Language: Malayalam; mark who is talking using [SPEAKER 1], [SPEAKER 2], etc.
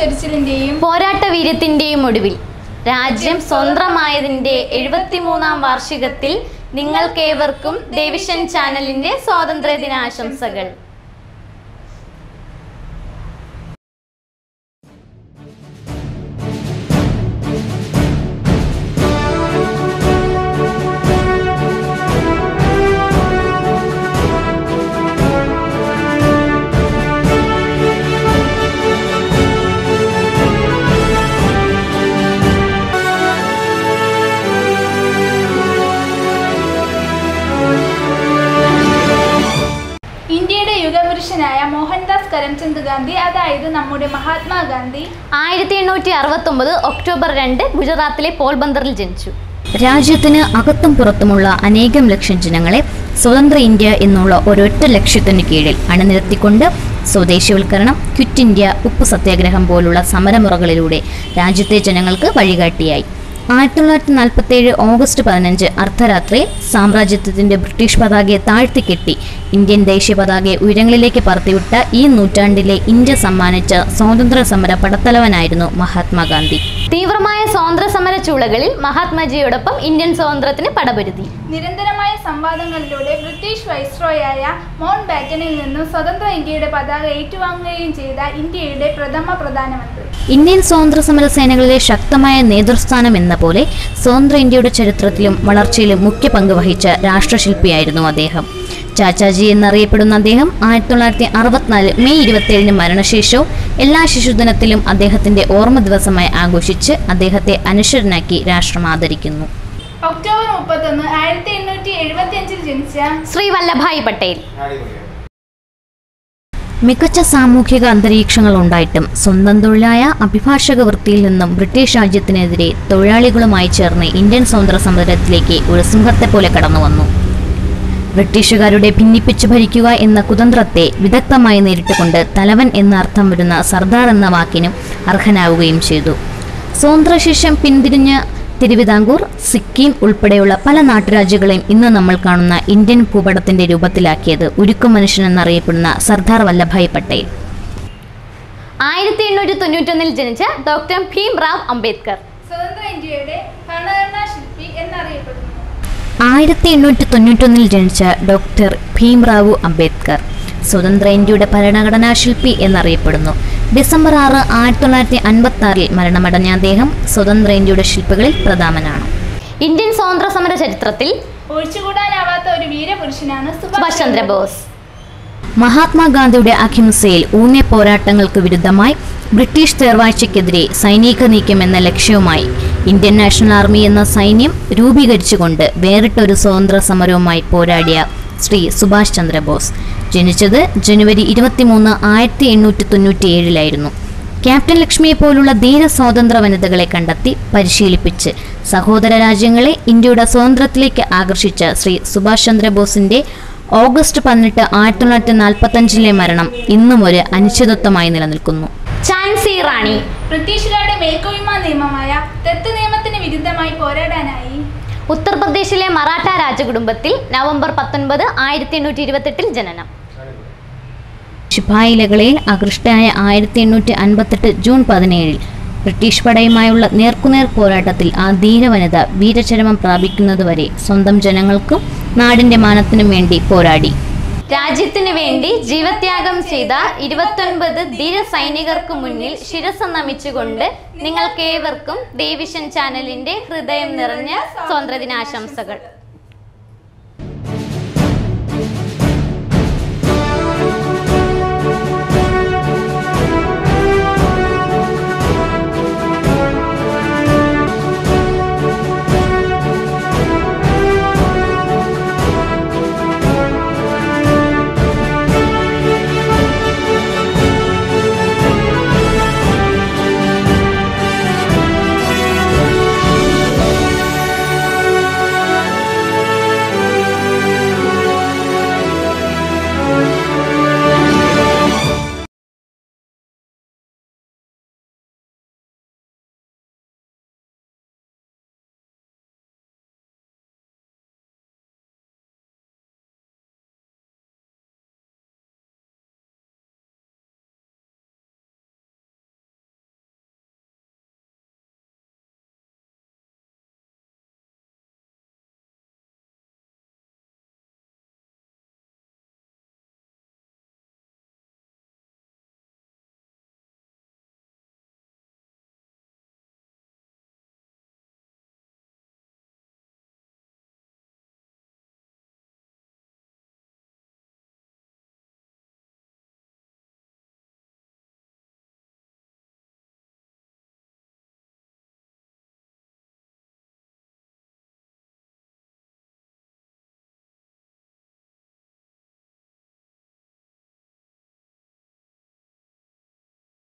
[SPEAKER 1] രക്തച്ചൊരിച്ചിലിന്റെയും
[SPEAKER 2] പോരാട്ട വീര്യത്തിന്റെയും ഒടുവിൽ രാജ്യം സ്വതന്ത്രമായതിന്റെ എഴുപത്തിമൂന്നാം വാർഷികത്തിൽ നിങ്ങൾക്കേവർക്കും ദേവിഷൻ ചാനലിന്റെ സ്വാതന്ത്ര്യ ദിനാശംസകൾ
[SPEAKER 1] ഇന്ത്യയുടെ യുഗപുരുഷനായ മോഹൻദാസ് കരംചന്ദ് ഗാന്ധി അതായത് നമ്മുടെ മഹാത്മാഗാന്ധി
[SPEAKER 2] ആയിരത്തി എണ്ണൂറ്റി അറുപത്തി ഒമ്പത് ഒക്ടോബർ രണ്ട് ഗുജറാത്തിലെ പോൾബന്തറിൽ ജനിച്ചു
[SPEAKER 3] രാജ്യത്തിന് അകത്തും പുറത്തുമുള്ള അനേകം ലക്ഷം ജനങ്ങളെ സ്വതന്ത്ര ഇന്ത്യ എന്നുള്ള ഒരൊറ്റ ലക്ഷ്യത്തിന് കീഴിൽ അണിനിരത്തിക്കൊണ്ട് സ്വദേശിവൽക്കരണം ക്വിറ്റ് ഇന്ത്യ ഉപ്പ് സത്യാഗ്രഹം പോലുള്ള സമരമുറകളിലൂടെ രാജ്യത്തെ ജനങ്ങൾക്ക് വഴികാട്ടിയായി ആയിരത്തി തൊള്ളായിരത്തി നാൽപ്പത്തി ഏഴ് ഓഗസ്റ്റ് പതിനഞ്ച് അർദ്ധരാത്രിയിൽ സാമ്രാജ്യത്വത്തിന്റെ ബ്രിട്ടീഷ് പതാകയെ താഴ്ത്തിക്കെട്ടി ഇന്ത്യൻ ദേശീയ പതാകയെ ഉയരങ്ങളിലേക്ക് പറത്തിവിട്ട ഈ നൂറ്റാണ്ടിലെ ഇന്ത്യ സമ്മാനിച്ച സ്വാതന്ത്ര്യ സമര പടത്തലവനായിരുന്നു മഹാത്മാഗാന്ധി
[SPEAKER 2] തീവ്രമായ സ്വാതന്ത്ര്യ സമര ചൂളകളിൽ മഹാത്മജിയോടൊപ്പം ഇന്ത്യൻ സ്വാതന്ത്ര്യത്തിന് പടപൊരുതി
[SPEAKER 1] നിരന്തരമായ സംവാദങ്ങളിലൂടെ ബ്രിട്ടീഷ് വൈസ്രോയായ മൗണ്ട് ബാറ്റനിൽ നിന്നും സ്വതന്ത്ര ഇന്ത്യയുടെ പതാക ഏറ്റുവാങ്ങുകയും ചെയ്ത ഇന്ത്യയുടെ പ്രഥമ പ്രധാനമന്ത്രി
[SPEAKER 3] ഇന്ത്യൻ സ്വാതന്ത്ര്യ സമര സേനകളിലെ ശക്തമായ നേതൃസ്ഥാനം എന്ന പോലെ സ്വതന്ത്ര ഇന്ത്യയുടെ ചരിത്രത്തിലും വളർച്ചയിലും മുഖ്യ പങ്ക് വഹിച്ച രാഷ്ട്രശില്പിയായിരുന്നു അദ്ദേഹം ചാച്ചാജി എന്നറിയപ്പെടുന്ന അദ്ദേഹം ആയിരത്തി തൊള്ളായിരത്തി അറുപത്തിനാല് മെയ് ഇരുപത്തിയേഴിന് മരണശേഷവും എല്ലാ ശിശുദിനത്തിലും അദ്ദേഹത്തിന്റെ ഓർമ്മ ദിവസമായി ആഘോഷിച്ച് അദ്ദേഹത്തെ അനുശ്വരനാക്കി രാഷ്ട്രം ആദരിക്കുന്നു
[SPEAKER 1] ഒക്ടോബർ മുപ്പത്തൊന്ന് ആയിരത്തി എണ്ണൂറ്റി എഴുപത്തി അഞ്ചിൽ ജനിച്ച
[SPEAKER 2] ശ്രീ വല്ലഭായ് പട്ടേൽ
[SPEAKER 3] മികച്ച സാമൂഹിക അന്തരീക്ഷങ്ങൾ ഉണ്ടായിട്ടും സ്വന്തം തൊഴിലായ അഭിഭാഷക വൃത്തിയിൽ നിന്നും ബ്രിട്ടീഷ് രാജ്യത്തിനെതിരെ തൊഴിലാളികളുമായി ചേർന്ന് ഇന്ത്യൻ സ്വാതന്ത്ര്യ സമരത്തിലേക്ക് ഒരു സിംഹത്തെ പോലെ കടന്നു വന്നു ബ്രിട്ടീഷുകാരുടെ ഭിന്നിപ്പിച്ചു ഭരിക്കുക എന്ന കുതന്ത്രത്തെ വിദഗ്ധമായി നേരിട്ടുകൊണ്ട് തലവൻ എന്ന അർത്ഥം വരുന്ന സർദാർ എന്ന വാക്കിനും അർഹനാവുകയും ചെയ്തു സ്വാതന്ത്ര്യശേഷം പിന്തിരിഞ്ഞ തിരുവിതാംകൂർ സിക്കിം ഉൾപ്പെടെയുള്ള പല നാട്ടുരാജ്യങ്ങളെയും ഇന്ന് നമ്മൾ കാണുന്ന ഇന്ത്യൻ ഭൂപടത്തിന്റെ രൂപത്തിലാക്കിയത് ഉരുക്കു മനുഷ്യൻ എന്നറിയപ്പെടുന്ന സർദാർ വല്ലഭായ് പട്ടേൽ
[SPEAKER 2] ആയിരത്തി എണ്ണൂറ്റി തൊണ്ണൂറ്റൊന്നിൽ ജനിച്ച ഡോക്ടർ ഭീം റാവ് അംബേദ്കർ
[SPEAKER 1] സ്വതന്ത്ര ഇന്ത്യയുടെ ഭരണഘടനാ ശില്പി എന്നറിയപ്പെടുന്നു
[SPEAKER 3] ആയിരത്തി എണ്ണൂറ്റി തൊണ്ണൂറ്റൊന്നിൽ ജനിച്ച ഡോക്ടർ ഭീംറാവു അംബേദ്കർ സ്വതന്ത്ര ഇന്ത്യയുടെ ഭരണഘടനാ ശില്പി എന്നറിയപ്പെടുന്നു ഡിസംബർ ആറ് ആയിരത്തി തൊള്ളായിരത്തി അൻപത്തി ആറിൽ മരണമടഞ്ഞ അദ്ദേഹം സ്വതന്ത്ര ഇന്ത്യയുടെ ശില്പികളിൽ പ്രധാനനാണ്
[SPEAKER 2] ഇന്ത്യൻ സ്വാതന്ത്ര്യ സമര ചരിത്രത്തിൽ
[SPEAKER 1] ഒഴിച്ചുകൂടാനാവാത്ത ഒരു വീരപുരുഷനാണ്
[SPEAKER 2] സുഭാഷ് ചന്ദ്രബോസ്
[SPEAKER 3] മഹാത്മാഗാന്ധിയുടെ അഹിംസയിൽ ഊന്നിയ പോരാട്ടങ്ങൾക്ക് വിരുദ്ധമായി ബ്രിട്ടീഷ് തേർവാഴ്ചയ്ക്കെതിരെ സൈനിക നീക്കം എന്ന ലക്ഷ്യവുമായി ഇന്ത്യൻ നാഷണൽ ആർമി എന്ന സൈന്യം രൂപീകരിച്ചുകൊണ്ട് വേറിട്ടൊരു സ്വതന്ത്ര സമരവുമായി പോരാടിയ ശ്രീ സുഭാഷ് ചന്ദ്രബോസ് ജനിച്ചത് ജനുവരി ഇരുപത്തിമൂന്ന് ആയിരത്തി എണ്ണൂറ്റി തൊണ്ണൂറ്റി ഏഴിലായിരുന്നു ക്യാപ്റ്റൻ ലക്ഷ്മിയെ പോലുള്ള ധീര സ്വാതന്ത്ര്യ വനിതകളെ കണ്ടെത്തി പരിശീലിപ്പിച്ച് സഹോദര രാജ്യങ്ങളെ ഇന്ത്യയുടെ സ്വാതന്ത്ര്യത്തിലേക്ക് ആകർഷിച്ച ശ്രീ സുഭാഷ് ചന്ദ്രബോസിന്റെ ഓഗസ്റ്റ് പതിനെട്ട് ആയിരത്തി തൊള്ളായിരത്തി നാൽപ്പത്തഞ്ചിലെ മരണം ഇന്നും ഒരു അനിശ്ചിതത്വമായി നിലനിൽക്കുന്നു
[SPEAKER 2] ഝാൻസി റാണി
[SPEAKER 1] ബ്രിട്ടീഷുകാരുടെ മേൽക്കോയ്മ നിയമമായ ദത്ത് നിയമത്തിന് വിരുദ്ധമായി പോരാടാനായി
[SPEAKER 2] ഉത്തർപ്രദേശിലെ മറാഠ രാജകുടുംബത്തിൽ നവംബർ പത്തൊൻപത് ആയിരത്തി എണ്ണൂറ്റി ഇരുപത്തെട്ടിൽ ജനനം
[SPEAKER 3] ശിപായി ലകളയിൽ ആകൃഷ്ടയായ ആയിരത്തി എണ്ണൂറ്റി അൻപത്തെട്ട് ജൂൺ പതിനേഴിൽ ബ്രിട്ടീഷ് പടയുമായുള്ള നേർക്കുനേർ പോരാട്ടത്തിൽ ആ ധീരവനിത വീരചരമം പ്രാപിക്കുന്നതുവരെ സ്വന്തം ജനങ്ങൾക്കും നാടിന്റെ മാനത്തിനും വേണ്ടി പോരാടി
[SPEAKER 2] രാജ്യത്തിന് വേണ്ടി ജീവത്യാഗം ചെയ്ത ഇരുപത്തൊൻപത് ധീര സൈനികർക്ക് മുന്നിൽ ശിരസ് നമിച്ചുകൊണ്ട് നിങ്ങൾക്കേവർക്കും ദേവിഷൻ ചാനലിന്റെ ഹൃദയം നിറഞ്ഞ സ്വാതന്ത്ര്യദിനാശംസകൾ